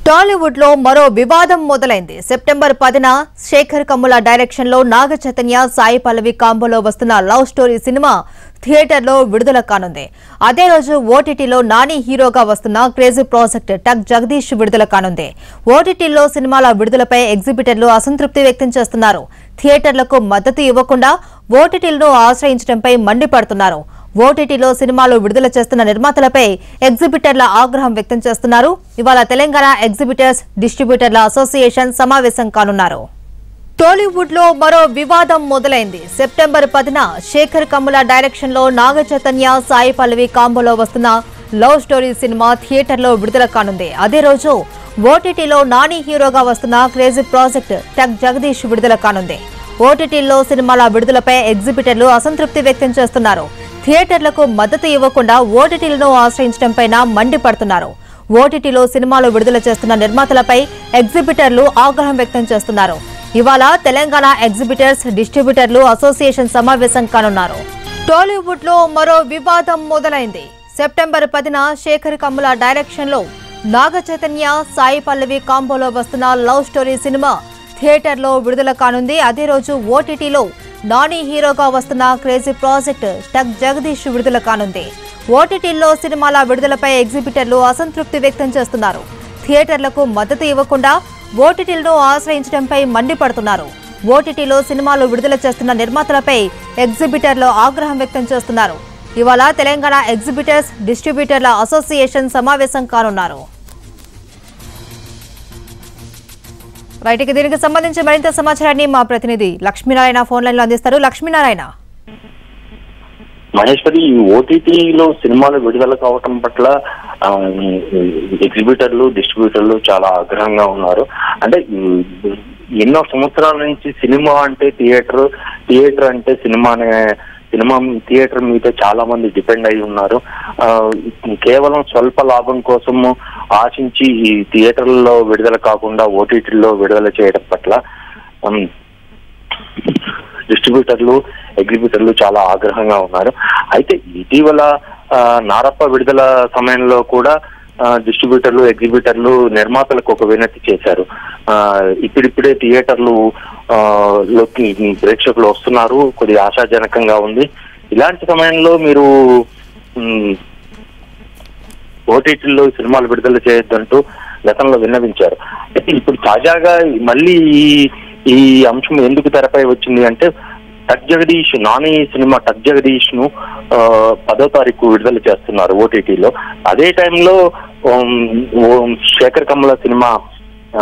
టాలీవుడ్ లో మరో వివాదం మొదలైంది సెప్టెంబర్ పదిన శేఖర్ కమ్ముల డైరెక్షన్ లో నాగ చైతన్య సాయి పల్లవి కాంబోలో వస్తున్న లవ్ స్టోరీ సినిమా థియేటర్లో విడుదల కానుంది అదే రోజు ఓటీటీలో నాని హీరోగా వస్తున్న క్రేజీ ప్రాజెక్ట్ టక్ జగదీష్ విడుదల కానుంది ఓటీటీలో సినిమాల విడుదలపై ఎగ్జిబిటర్లు అసంతృప్తి వ్యక్తం చేస్తున్నారు థియేటర్లకు మద్దతు ఇవ్వకుండా ఓటీటీలను ఆశ్రయించడంపై మండిపడుతున్నారు ఓటీటీలో సినిమాలు విడుదల చేస్తున్న నిర్మాతలపై ఎగ్జిబిటర్ల ఆగ్రహం వ్యక్తం చేస్తున్నారు ఇవాళ తెలంగాణ ఎగ్జిబిటర్స్ డిస్ట్రిబ్యూటర్ల అసోసియేషన్ సమావేశం కానున్నారు టాలీవుడ్ లో మరో వివాదం మొదలైంది సెప్టెంబర్ పదిన శేఖర్ కమ్ముల డైరెక్షన్ లో నాగ చైతన్య సాయి పల్లవి కాంబోలో వస్తున్న లవ్ స్టోరీ సినిమా థియేటర్లో విడుదల కానుంది అదే రోజు ఓటీటీలో నాని హీరోగా వస్తున్న క్రేజీ ప్రాజెక్ట్ టక్ జగదీష్ విడుదల కానుంది ఓటీటీలో సినిమాల విడుదలపై ఎగ్జిబిటర్లు అసంతృప్తి వ్యక్తం చేస్తున్నారు థియేటర్లకు మద్దతు ఇవ్వకుండా ఓటీటీలను ఆశ్రయించడంపై మండిపడుతున్నారు ఓటీటీలో సినిమాలు విడుదల చేస్తున్న నిర్మాతలపై ఎగ్జిబిటర్లు ఆగ్రహం వ్యక్తం చేస్తున్నారు ఇవాళ తెలంగాణ ఎగ్జిబిటర్స్ డిస్ట్రిబ్యూటర్లు అసోసియేషన్ సమావేశం కానున్నారు టాలీవుడ్ లో మరో వివాదం మొదలైంది సెప్టెంబర్ పదిన శేఖర్ కమ్ముల డైరెక్షన్ లో నాగ చైతన్య సాయి పల్లవి కాంబోలో వస్తున్న లవ్ స్టోరీ సినిమా థియేటర్లో విడుదల కానుంది అదే రోజు ఓటీటీలో నాని హీరోగా వస్తున్న క్రేజీ ప్రాజెక్ట్ టక్ జగదీష్ విడుదల కానుంది ఓటీటీల్లో సినిమాల విడుదలపై ఎగ్జిబిటర్లు అసంతృప్తి వ్యక్తం చేస్తున్నారు థియేటర్లకు మద్దతు ఇవ్వకుండా ఓటీటీలను ఆశ్రయించడంపై మండిపడుతున్నారు ఓటీటీలో సినిమాలు విడుదల చేస్తున్న నిర్మాతలపై ఎగ్జిబిటర్లు ఆగ్రహం వ్యక్తం చేస్తున్నారు ఇవాళ తెలంగాణ ఎగ్జిబిటర్స్ డిస్ట్రిబ్యూటర్ల అసోసియేషన్ సమావేశం కానున్నారు రైట్ ఇక దీనికి సంబంధించి మరింత సమాచారాన్ని మా ప్రతినిధి లక్ష్మీనారాయణ ఫోన్ లైన్ లో అందిస్తారు లక్ష్మీనారాయణ మహేశ్వరి ఈ ఓటీటీలో సినిమాలు విడుదల కావటం పట్ల ఆ, ఎగ్జిబిటర్లు డిస్ట్రిబ్యూటర్లు చాలా ఆగ్రహంగా ఉన్నారు అంటే ఉమ్, ఎన్నో సంవత్సరాల నుంచి సినిమా అంటే థియేటర్ థియేటర్ అంటే సినిమా అనే సినిమా థియేటర్ మీద చాలా మంది డిపెండ్ అయి ఉన్నారు ఆ, కేవలం స్వల్ప లాభం కోసము ఆశించి ఈ థియేటర్లలో విడుదల కాకుండా ఓటీటీలో విడుదల చేయడం పట్ల ఉమ్, డిస్ట్రిబ్యూటర్లు ఎగ్జిబిటర్లు చాలా ఆగ్రహంగా ఉన్నారు అయితే ఇటీవల ఆ, నారప్ప విడుదల సమయంలో కూడా ఆ, డిస్ట్రిబ్యూటర్లు ఎగ్జిబిటర్లు నిర్మాతలకు ఒక వినతి చేశారు ఆ, ఇప్పుడిప్పుడే థియేటర్లు ఆ, లోకి ప్రేక్షకులు వస్తున్నారు కొద్దిగా ఆశాజనకంగా ఉంది ఇలాంటి సమయంలో మీరు ఉమ్, ఓటీటీలో సినిమాలు విడుదల చేయొద్దంటూ గతంలో విన్నవించారు అయితే ఇప్పుడు తాజాగా మళ్ళీ ఈ ఈ అంశం ఎందుకు తెరపై వచ్చింది అంటే టక్ జగదీష్ నాని సినిమా టక్ జగదీష్ ను ఆ, పదో తారీఖు విడుదల చేస్తున్నారు ఓటీటీలో అదే టైంలో ఉమ్, ఉమ్, శేఖర్ కమల సినిమా ఆ,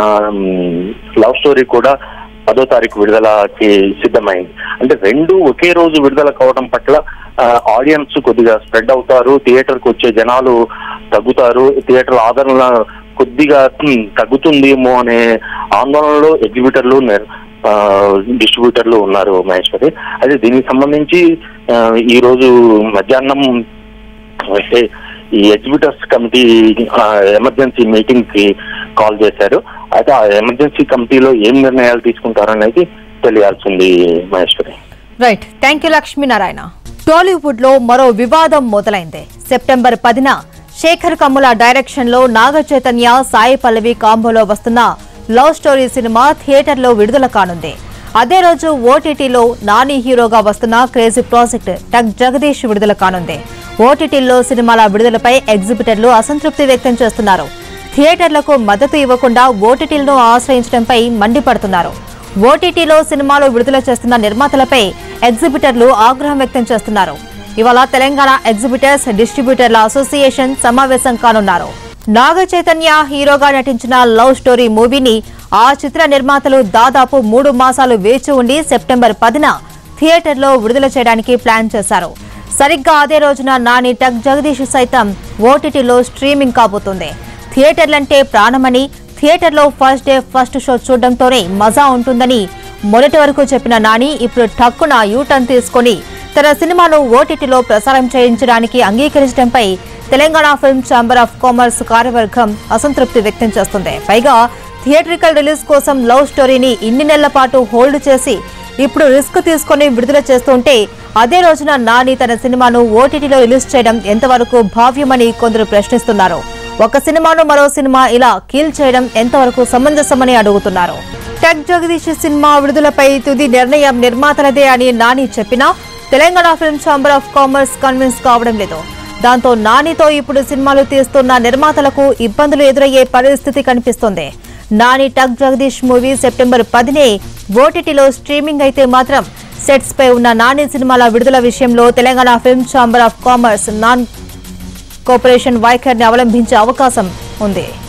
లవ్ స్టోరీ కూడా పదో తారీఖు విడుదలకి సిద్ధమైంది అంటే రెండు ఒకే రోజు విడుదల కావడం పట్ల ఆడియన్స్ కొద్దిగా స్ప్రెడ్ అవుతారు థియేటర్ కు వచ్చే జనాలు తగ్గుతారు థియేటర్ ఆదరణ కొద్దిగా ఉమ్, తగ్గుతుందేమో అనే ఆందోళనలో ఎగ్జిబిటర్లు నిర్- ఆ, డిస్ట్రిబ్యూటర్లు ఉన్నారు మహేశ్వరి అయితే దీనికి సంబంధించి ఆ, ఈ రోజు మధ్యాహ్నం అయితే ఈ ఎగ్జిబిటర్స్ కమిటీ ఆ, ఎమర్జెన్సీ మీటింగ్ కి కాల్ చేశారు అయితే ఆ ఎమర్జెన్సీ కమిటీలో ఏం నిర్ణయాలు తీసుకుంటారనేది తెలియాల్సింది Maheshwari right thank you Lakshminarayana Tollywood లో మరో వివాదం మొదలైంది సెప్టెంబర్ పదిన శేఖర్ కమ్ముల డైరెక్షన్ లో నాగ చైతన్య సాయి పల్లవి కాంబోలో వస్తున్న లవ్ స్టోరీ సినిమా థియేటర్లో విడుదల కానుంది అదే రోజు ఓటీటీలో నాని హీరోగా వస్తున్న క్రేజీ ప్రాజెక్ట్ టక్ జగదీష్ విడుదల కానుంది ఓటీటీల్లో సినిమాల విడుదలపై ఎగ్జిబిటర్లు అసంతృప్తి వ్యక్తం చేస్తున్నారు థియేటర్లకు మద్దతు ఇవ్వకుండా ఓటీటీలను ఆశ్రయించడంపై మండిపడుతున్నారు ఓటీటీలో సినిమాలు విడుదల చేస్తున్న నిర్మాతలపై ఎగ్జిబిటర్లు ఆగ్రహం వ్యక్తం చేస్తున్నారు ఇవాళ తెలంగాణ ఎగ్జిబిటర్స్ డిస్ట్రిబ్యూటర్ల అసోసియేషన్ సమావేశం కానున్నారు నాగ చైతన్య హీరోగా నటించిన లవ్ స్టోరీ మూవీని ఆ చిత్ర నిర్మాతలు దాదాపు మూడు మాసాలు వేచి ఉండి సెప్టెంబర్ పదిన థియేటర్లో విడుదల చేయడానికి ప్లాన్ చేశారు సరిగ్గా అదే రోజున నాని టక్ జగదీష్ సైతం ఓటీటీలో స్ట్రీమింగ్ కాబోతుంది థియేటర్లంటే ప్రాణమని థియేటర్లో ఫస్ట్ డే ఫస్ట్ షో చూడడంతోనే మజా ఉంటుందని మొదటి వరకు చెప్పిన నాని ఇప్పుడు టక్కున యూటర్న్ తీసుకొని తన సినిమాను ఓటీటీలో ప్రసారం చేయించడానికి అంగీకరించడంపై Telangana film chamber of commerce కార్యవర్గం అసంతృప్తి వ్యక్తం చేస్తుంది పైగా థియేట్రికల్ రిలీజ్ కోసం లవ్ స్టోరీని ఇన్ని నెలల పాటు హోల్డ్ చేసి ఇప్పుడు రిస్క్ తీసుకొని విడుదల చేస్తుంటే అదే రోజున నాని తన సినిమాను ఓటీటీలో రిలీజ్ చేయడం ఎంతవరకు భావ్యమని కొందరు ప్రశ్నిస్తున్నారు ఒక సినిమాను మరో సినిమా ఇలా కీల్ చేయడం ఎంతవరకు సమంజసమని అడుగుతున్నారు టెక్ జగదీష్ సినిమా విడుదలపై తుది నిర్ణయం నిర్మాతలదే అని నాని చెప్పినా Telangana film chamber of commerce convince కావడం లేదు దాంతో నానితో ఇప్పుడు సినిమాలు తీస్తున్న నిర్మాతలకు ఇబ్బందులు ఎదురయ్యే పరిస్థితి కనిపిస్తోంది నాని టక్ జగదీష్ మూవీ సెప్టెంబర్ పదినే ఓటీటీలో స్ట్రీమింగ్ అయితే మాత్రం సెట్స్ పై ఉన్న నాని సినిమాల విడుదల విషయంలో Telangana film chamber of commerce non cooperation వైఖరిని అవలంబించే అవకాశం ఉంది